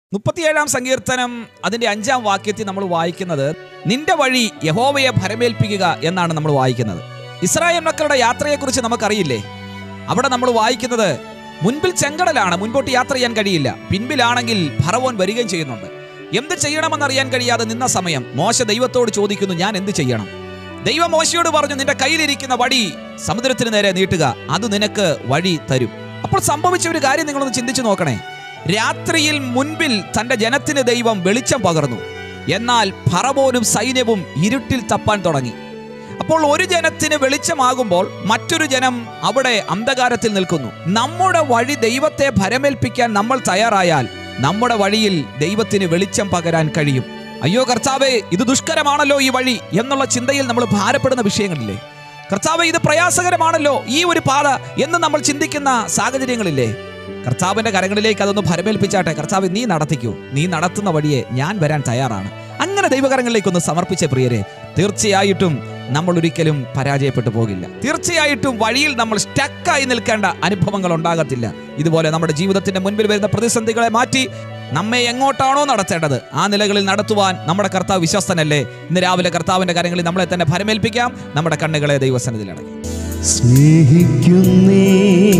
മുപ്പത്തിയേഴാം സങ്കീർത്തനം അതിന്റെ അഞ്ചാം വാക്യത്തിൽ നമ്മൾ വായിക്കുന്നത് നിന്റെ വഴി യഹോവയെ ഭരമേൽപ്പിക്കുക എന്നാണ് നമ്മൾ വായിക്കുന്നത് ഇസ്രായേൽ മക്കളുടെ യാത്രയെക്കുറിച്ച് നമുക്കറിയില്ലേ അവിടെ നമ്മൾ വായിക്കുന്നത് മുൻപിൽ ചെങ്കടലാണ് മുൻപോട്ട് യാത്ര ചെയ്യാൻ കഴിയില്ല പിൻപിലാണെങ്കിൽ ഭറവോൻ വരികയും ചെയ്യുന്നുണ്ട് എന്ത് ചെയ്യണമെന്നറിയാൻ കഴിയാതെ നിന്ന സമയം മോശ ദൈവത്തോട് ചോദിക്കുന്നു ഞാൻ എന്ത് ചെയ്യണം ദൈവം മോശയോട് പറഞ്ഞു നിന്റെ കയ്യിലിരിക്കുന്ന വടി സമുദ്രത്തിന് നേരെ നീട്ടുക അത് നിനക്ക് വഴി തരും അപ്പോൾ സംഭവിച്ച ഒരു കാര്യം നിങ്ങളൊന്ന് ചിന്തിച്ചു നോക്കണേ രാത്രിയിൽ മുൻപിൽ തന്റെ ജനത്തിന് ദൈവം വെളിച്ചം പകർന്നു എന്നാൽ ഫറവോനും സൈന്യവും ഇരുട്ടിൽ തപ്പാൻ തുടങ്ങി അപ്പോൾ ഒരു ജനത്തിന് വെളിച്ചമാകുമ്പോൾ മറ്റൊരു ജനം അവിടെ അന്ധകാരത്തിൽ നിൽക്കുന്നു നമ്മുടെ വഴി ദൈവത്തെ ഭരമേൽപ്പിക്കാൻ നമ്മൾ തയ്യാറായാൽ നമ്മുടെ വഴിയിൽ ദൈവത്തിന് വെളിച്ചം പകരാൻ കഴിയും അയ്യോ കർത്താവേ ഇത് ദുഷ്കരമാണല്ലോ ഈ വഴി എന്നുള്ള ചിന്തയിൽ നമ്മൾ ഭാരപ്പെടുന്ന വിഷയങ്ങളില്ലേ കർത്താവെ ഇത് പ്രയാസകരമാണല്ലോ ഈ ഒരു പാത എന്ന് നമ്മൾ ചിന്തിക്കുന്ന സാഹചര്യങ്ങളില്ലേ കർത്താവിന്റെ കരങ്ങളിലേക്ക് അതൊന്ന് ഭരമേൽപ്പിച്ചാട്ടെ കർത്താവ് നീ നടത്തിക്കൂ നീ നടത്തുന്ന വഴിയെ ഞാൻ വരാൻ തയ്യാറാണ് അങ്ങനെ ദൈവകരങ്ങളിലേക്കൊന്ന് സമർപ്പിച്ച പ്രിയരെ തീർച്ചയായിട്ടും നമ്മൾ ഒരിക്കലും പരാജയപ്പെട്ടു പോകില്ല തീർച്ചയായിട്ടും വഴിയിൽ നമ്മൾ സ്റ്റക്കായി നിൽക്കേണ്ട അനുഭവങ്ങൾ ഉണ്ടാകത്തില്ല ഇതുപോലെ നമ്മുടെ ജീവിതത്തിന്റെ മുൻപിൽ വരുന്ന പ്രതിസന്ധികളെ മാറ്റി നമ്മെ എങ്ങോട്ടാണോ നടത്തേണ്ടത് ആ നിലകളിൽ നടത്തുവാൻ നമ്മുടെ കർത്താവ് വിശ്വസ്തനല്ലേ ഇന്ന് രാവിലെ കർത്താവിന്റെ കാര്യങ്ങളിൽ നമ്മളെ തന്നെ ഭരമേൽപ്പിക്കാം നമ്മുടെ കണ്ണുകളെ ദൈവസന്നിധിയിൽ അടങ്ങി സ്നേഹിക്കുന്നേ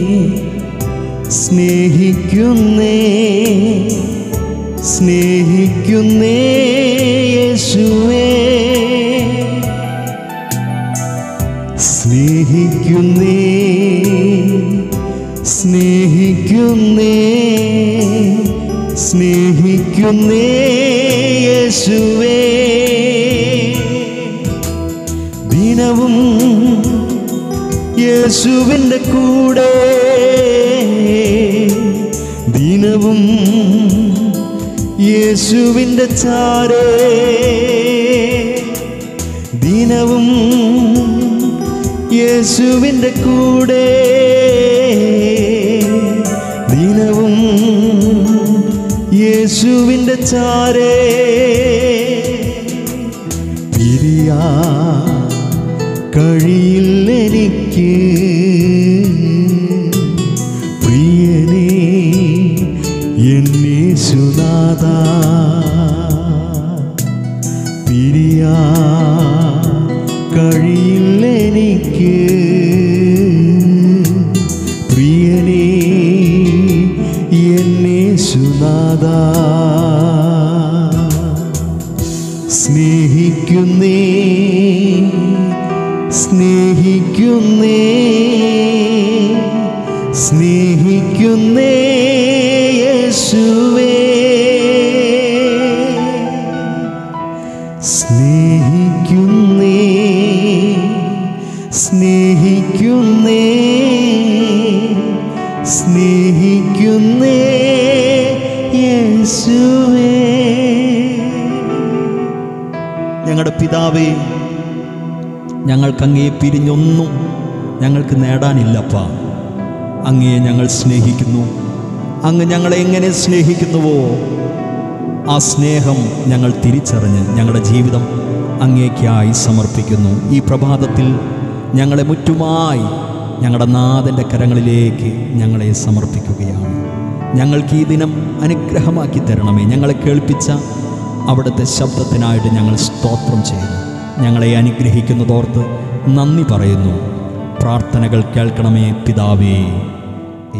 സ്നേഹിക്കുന്നേ സ്നേഹിക്കുന്നേ യേശുവേ സ്നേഹിക്കുന്നേ സ്നേഹിക്കുന്നേ സ്നേഹിക്കുന്നേ യേശുവേ ദിനവും യേശുവിൻ്റെ കൂടെ ദിനവും യേശുവിൻ്റെ ചാരേ ദിനവും യേശുവിൻ്റെ കൂടെ ദിനവും യേശുവിൻ്റെ ചാരേ പിരിയാ കഴിയില്ലെനിക്ക് പ്രിയനേ എന്നേശുനാഥ പിരിയാ കഴിയില്ലെനിക്ക് പ്രിയനേ എന്നേശുനാഥ സ്നേഹിക്കുന്നേ സ്നേഹിക്കുന്നേ സ്നേഹിക്കുന്നേ യേശുവേ സ്നേഹിക്കുന്നേ സ്നേഹിക്കുന്നേ സ്നേഹിക്കുന്നേ യേശുവേ ഞങ്ങളുടെ പിതാവേ ഞങ്ങൾക്ക് അങ്ങയെ പിരിഞ്ഞൊന്നും ഞങ്ങൾക്ക് നേടാനില്ലപ്പ അങ്ങയെ ഞങ്ങൾ സ്നേഹിക്കുന്നു അങ്ങ് ഞങ്ങളെ എങ്ങനെ സ്നേഹിക്കുന്നുവോ ആ സ്നേഹം ഞങ്ങൾ തിരിച്ചറിഞ്ഞ് ഞങ്ങളുടെ ജീവിതം അങ്ങേക്കായി സമർപ്പിക്കുന്നു ഈ പ്രഭാതത്തിൽ ഞങ്ങളെ മുറ്റുമായി ഞങ്ങളുടെ നാഥൻ്റെ കരങ്ങളിലേക്ക് ഞങ്ങളെ സമർപ്പിക്കുകയാണ് ഞങ്ങൾക്ക് ഈ ദിനം അനുഗ്രഹമാക്കി തരണമേ ഞങ്ങളെ കേൾപ്പിച്ച അവിടുത്തെ ശബ്ദത്തിനായിട്ട് ഞങ്ങൾ സ്തോത്രം ചെയ്യുന്നു ഞങ്ങളെ അനുഗ്രഹിക്കുന്നതോർത്ത് നന്ദി പറയുന്നു പ്രാർത്ഥനകൾ കേൾക്കണമേ പിതാവേ